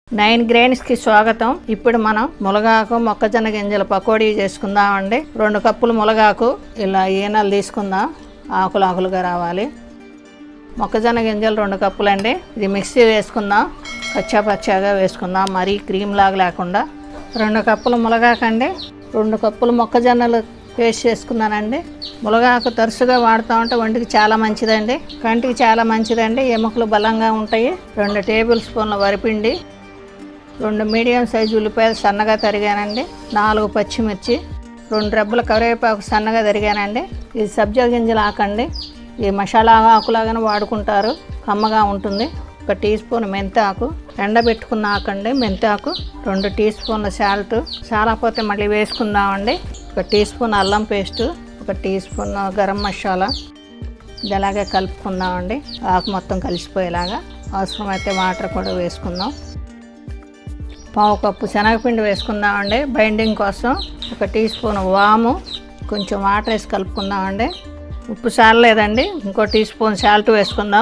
nine grains కి స్వాగతం ఇప్పుడు మనం ములగాకు మొక్కజొన్న గింజల పకోడీ చేసుకుందామండి రెండు కప్పులు ములగాకు ఇలా ఈనలు తీసుకుందాం ఆకులు ఆకులుగా రావాలి మొక్కజొన్న గింజలు రెండు కప్పులండి ఇది మిక్సీ వేసుకుందాం కచ్చా పచ్చాగా వేసుకుందాం మరీ క్రీమ్ లాగా లేకుండా రెండు కప్పులు ములగాకండి రెండు కప్పులు మొక్కజొన్నలు పేస్ట్ చేసుకున్నానండి ములగాకు తరచుగా వాడుతూ ఉంటే ఒంటికి చాలా మంచిదండి కంటికి చాలా మంచిదండి ఎముకలు బలంగా ఉంటాయి రెండు టేబుల్ స్పూన్ల వరిపిండి రెండు మీడియం సైజు ఉల్లిపాయలు సన్నగా తరిగానండి నాలుగు పచ్చిమిర్చి రెండు రెబ్బల కరివేపాకు సన్నగా తరిగానండి ఇది సబ్జా గింజలు ఆకండి ఈ మసాలా ఆకులాగానే వాడుకుంటారు కమ్మగా ఉంటుంది ఒక టీ స్పూన్ మెంతాకు ఎండబెట్టుకున్న ఆకండి మెంతాకు రెండు టీ స్పూన్ల సాల్ట్ చాలా పోతే మళ్ళీ వేసుకుందామండి ఒక టీ స్పూన్ అల్లం పేస్టు ఒక టీ స్పూన్ గరం మసాలా ఇది అలాగే కలుపుకుందామండి ఆకు మొత్తం కలిసిపోయేలాగా అవసరమైతే వాటర్ కూడా వేసుకుందాం పావు కప్పు శనగపిండి వేసుకుందామండి బైండింగ్ కోసం ఒక టీ స్పూన్ వాము కొంచెం వాటర్ వేసి కలుపుకుందామండి ఉప్పు చాలలేదండి ఇంకో టీ స్పూన్ సాల్ట్ వేసుకుందాం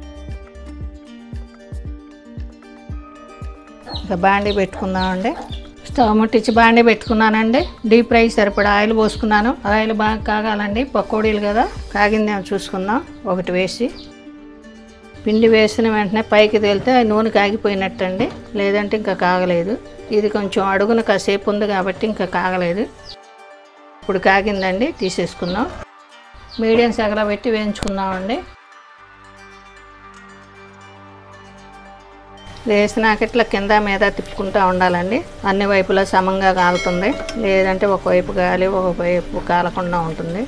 ఇక బాండీ పెట్టుకుందామండి స్టవ్ ముట్టించి బాండీ పెట్టుకున్నానండి డీప్ ఫ్రై సరిపడా ఆయిల్ పోసుకున్నాను ఆయిల్ బాగా కాగాలండి పకోడీలు కదా కాగిందేమో చూసుకుందాం ఒకటి వేసి పిండి వేసిన వెంటనే పైకి తేలితే ఆ నూనె కాగిపోయినట్టండి లేదంటే ఇంకా కాగలేదు ఇది కొంచెం అడుగున కాసేపు ఉంది కాబట్టి ఇంకా కాగలేదు ఇప్పుడు కాగిందండి తీసేసుకుందాం మీడియం సగల పెట్టి వేయించుకుందామండి వేసినాక ఇట్లా కింద మీద తిప్పుకుంటూ ఉండాలండి అన్ని వైపులా సమంగా కాలుతుంది లేదంటే ఒకవైపు గాలి ఒకవైపు కాలకుండా ఉంటుంది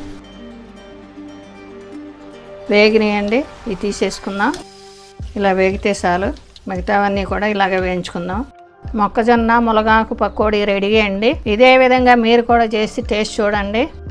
వేగినాయండి ఇవి తీసేసుకుందాం ఇలా వేగితే చాలు మిగతావన్నీ కూడా ఇలాగే వేయించుకుందాం మొక్కజొన్న ములగాకు పకోడీ రెడీ అండి ఇదే విధంగా మీరు కూడా చేసి టేస్ట్ చూడండి